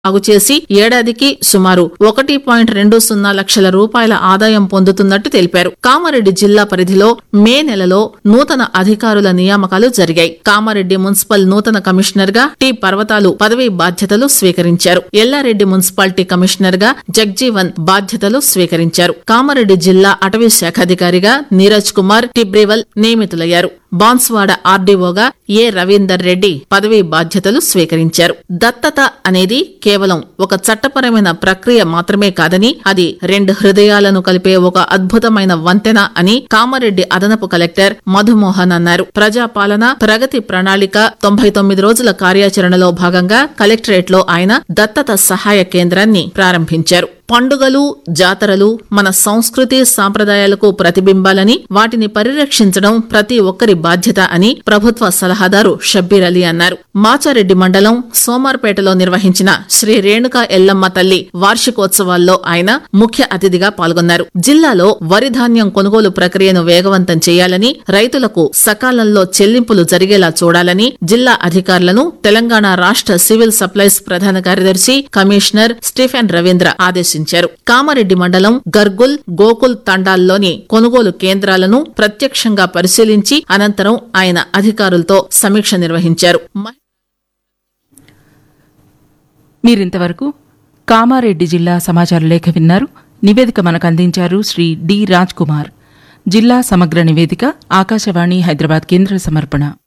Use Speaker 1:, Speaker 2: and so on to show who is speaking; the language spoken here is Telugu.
Speaker 1: సాగు చేసి ఏడాదికి సుమారు ఒకటి పాయింట్ రెండు సున్నా లక్షల రూపాయల ఆదాయం పొందుతున్నట్టు తెలిపారు కామారెడ్డి జిల్లా పరిధిలో మే నెలలో నూతన అధికారుల నియామకాలు జరిగాయి కామారెడ్డి మున్సిపల్ నూతన కమిషనర్ గా టి పర్వతాలు పదవీ బాధ్యతలు స్వీకరించారు ఎల్లారెడ్డి మున్సిపాలిటీ కమిషనర్ గా జగ్జీవన్ బాధ్యతలు స్వీకరించారు కామారెడ్డి జిల్లా అటవీ శాఖాధికారిగా నీరజ్ కుమార్ టిబ్రివల్ నియమితులయ్యారు బాన్స్వాడ ఆర్డీఓగా ఏ రవీందర్ రెడ్డి పదవీ బాధ్యతలు స్వీకరించారు దత్తత అనేది కేవలం ఒక చట్టపరమైన ప్రక్రియ మాత్రమే కాదని అది రెండు హృదయాలను కలిపే ఒక అద్భుతమైన వంతెన అని కామారెడ్డి అదనపు కలెక్టర్ మధుమోహన్ అన్నారు ప్రజాపాలన ప్రగతి ప్రణాళిక తొంభై తొమ్మిది రోజుల కార్యాచరణలో భాగంగా కలెక్టరేట్ లో ఆయన దత్తత సహాయ కేంద్రాన్ని ప్రారంభించారు పండుగలు జాతరలు మన సంస్కృతి సాంప్రదాయాలకు ప్రతిబింబాలని వాటిని పరిరక్షించడం ప్రతి ఒక్కరి బాధ్యత అని ప్రభుత్వ సలహాదారు షబ్బీర్ అలీ అన్నారు మాచారెడ్డి మండలం సోమార్పేటలో నిర్వహించిన శ్రీ రేణుకా ఎల్లమ్మ తల్లి వార్షికోత్సవాల్లో ఆయన ముఖ్య అతిథిగా పాల్గొన్నారు జిల్లాలో వరి ధాన్యం కొనుగోలు ప్రక్రియను వేగవంతం చేయాలని రైతులకు సకాలంలో చెల్లింపులు జరిగేలా చూడాలని జిల్లా అధికారులను తెలంగాణ రాష్ట్ర సివిల్ సప్లైస్ ప్రధాన కార్యదర్శి కమిషనర్ స్టీఫెన్ రవీంద్ర ఆదేశించారు కామారెడ్డి మండలం గర్గుల్ గోకుల్ తండాల్లోని కొనుగోలు కేంద్రాలను ప్రత్యక్షంగా పరిశీలించి అనంతరం ఆయన అధికారులతో సమీక్ష నిర్వహించారు మ-
Speaker 2: మీరింతవరకు కామారెడ్డి జిల్లా సమాచార లేఖ విన్నారు నివేదిక మనకు అందించారు శ్రీ డి రాజ్ కుమార్ జిల్లా సమగ్ర నివేదిక ఆకాశవాణి హైదరాబాద్ కేంద్ర సమర్పణ